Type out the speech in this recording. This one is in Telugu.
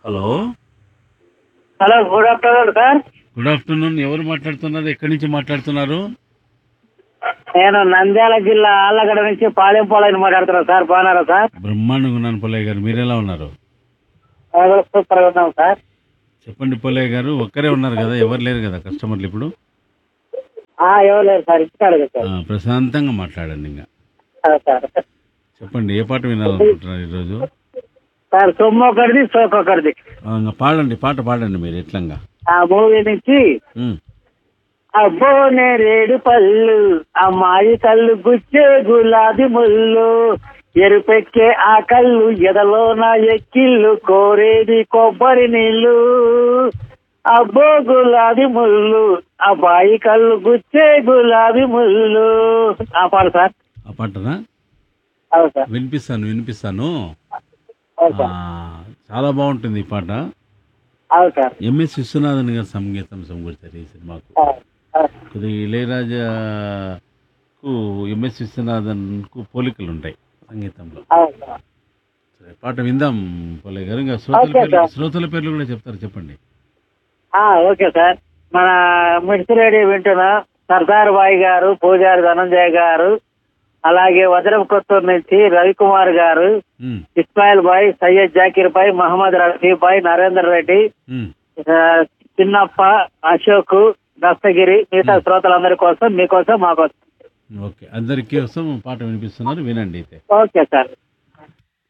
Hello hello good afternoon sir good afternoon ఎవరు మాట్లాడుతున్నారు ఎక్కడి నుంచి మాట్లాడుతున్నారు నేను నంద్యాల జిల్లా ఆళ్ళగడ్డ నుంచి పాలెం పోలని మాట్లాడుతున్నాను సార్ బాగున్నారా సార్ బ్రహ్మాండంగా ఉన్నాను పొల్లయ్య గారు మీరు ఎలా ఉన్నారు మేము కూడా సూపర్ గా ఉన్నాం సార్ చెప్పండి పొల్లయ్య గారు ఒక్కరే ఉన్నారు కదా ఎవరు లేరు కదా కస్టమర్లు ఇప్పుడు ఆ, ఎవరు లేరు సార్ ఇచ్చాడు ఆ, సార్ ప్రశాంతంగా మాట్లాడండి ఇంకా ఆ, సార్ చెప్పండి ఏ పాట వినాలనుకుంటున్నారు ఈరోజు సార్ సొమ్ము ఒకటిది సోకు ఒకటిది ఆ, ఇంకా పాడండి పాట పాడండి మీరు ఎట్లంగా ఆ మూవీ నుంచి ఉమ్. అబ్బో నేరేడు పళ్ళు అమ్మాయి కళ్ళు గుచ్చే గులాబీ ముళ్ళు ఎరుపెక్కే ఆ కళ్ళు ఎదలో నా ఎక్కిళ్ళు కోరేది కొబ్బరి నీళ్ళు అబ్బో గులాబీ ముళ్ళు అబ్బాయి కళ్ళు గుచ్చే గులాబీ ముళ్ళు ఆ పాడు సార్ ఆ పాటనా అవును సార్ వినిపిస్తాను వినిపిస్తాను అవును ఆ, సార్ చాలా బాగుంటుంది ఈ పాట అవును సార్ ఎంఎస్ విశ్వనాథన్ గారు సంగీతం సమకూర్చారు ఈ సినిమాకు ఆ, ఆ, కొద్దిగా ఇళయరాజాకు ఎంఎస్ విశ్వనాథన్కు పోలికలు ఉంటాయి సంగీతంలో అవును సార్ సరే పాట విందాం పొల్లయ్య గారు ఇంకా శ్రోతల ఓకే, పేర్లు సార్. శ్రోతల పేర్లు కూడా చెప్తారు చెప్పండి ఆ, ఓకే సార్ మన మిడిసిరెడ్డి వింటున్నా సర్దార్ బాయ్ గారు పూజారి ధనంజయ గారు అలాగే వజ్రం కొత్తూరు నుంచి రవికుమార్ గారు ఉమ్, ఇస్మాయిల్ బాయ్ సయ్యద్ జాకీర్ బాయ్ మహమ్మద్ రఫీ బాయ్ నరేందర్ రెడ్డి ఉమ్. ఆ, చిన్నప్ప అశోక్ దస్తగిరి మిగతా శ్రోతలందరి కోసం మీకోసం మా కోసం ఓకే అందరికీ కోసం పాట వినిపిస్తున్నారు వినండి అయితే ఓకే సార్